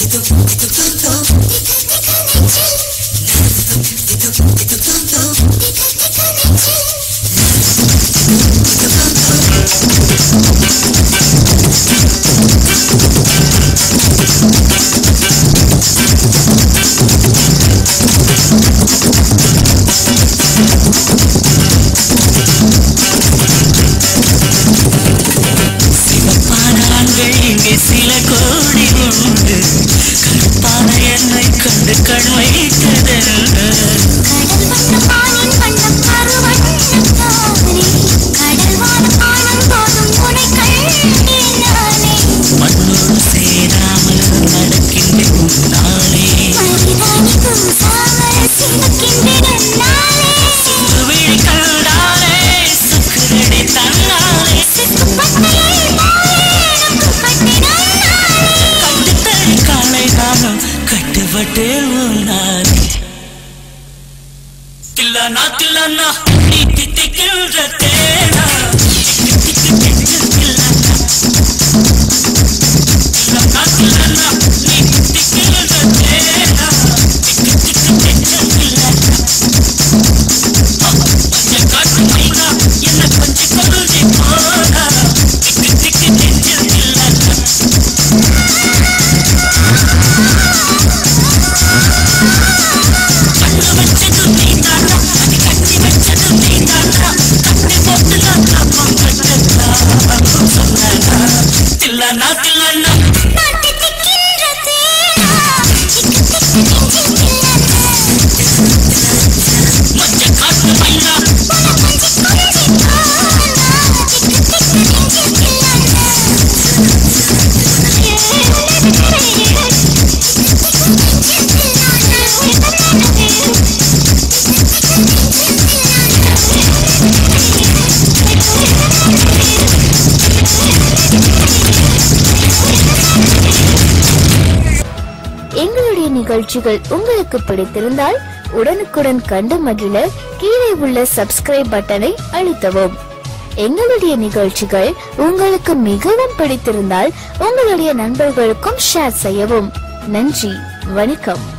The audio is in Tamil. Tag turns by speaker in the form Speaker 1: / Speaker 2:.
Speaker 1: சிவப்பான ஆண்கள் இங்கே சில கோடி உண்டு கருப்பான என்னை கண்டு கண் வைத்ததென்று
Speaker 2: கடல் வண்ண பாலின் வண்ணம் கருவண்ணம் தானே கடல் வான பானம் போதும் உனை கண்டேன் நானே
Speaker 1: மண்ணோடு சேராமல் நடக்கின்ற நாளே
Speaker 2: மனிதனி கூசாமல் சிவக்கின்றேன் நானே
Speaker 1: விழி கண்டாலே சுக்குரடி தன்னாலே
Speaker 2: சிக்குப்பட்டையை போலே எனக்கு பட்டினான் நானே
Speaker 1: கட்டுத்தறி காலை நானும் கட்டுப்பட்டு உன்னாலே கில்லனா கில்லனா நீ தித்திக்கின்ற தேனா கில்லனா கில்லனா கில்லனா நீ தித்திக்கின்ற தேனா கில்லனா கொஞ்சம் காட்டு மைனா என்ன கொஞ்சம் கொள்கை போனா திக்கு திக்கு நெஞ்சில் கில்லனா கண்ணு வச்சது நீதானா அது கட்டி வச்சது நீதானா கட்டி போட்டு நான் காப்பம் கட்டா சொன்னா தில்லனா தில்லனா
Speaker 2: நான் தித்திக்கின்ற தேனா திக்கு திக்கு நெஞ்சில் கில்லன
Speaker 1: மஞ்ச காட்டு மைனா
Speaker 2: உன கொஞ்சி கொஞ்சி போனா திக்கு திக்கு நெஞ்சில்
Speaker 3: எங்களுடைய நிகழ்ச்சிகள் உங்களுக்கு பிடித்திருந்தால் உடனுக்குடன் கண்டு மகிழ கீழே உள்ள சப்ஸ்கிரைப் பட்டனை அழுத்தவும் எங்களுடைய நிகழ்ச்சிகள் உங்களுக்கு மிகவும் பிடித்திருந்தால் உங்களுடைய நண்பர்களுக்கும் ஷேர் செய்யவும் நன்றி வணக்கம்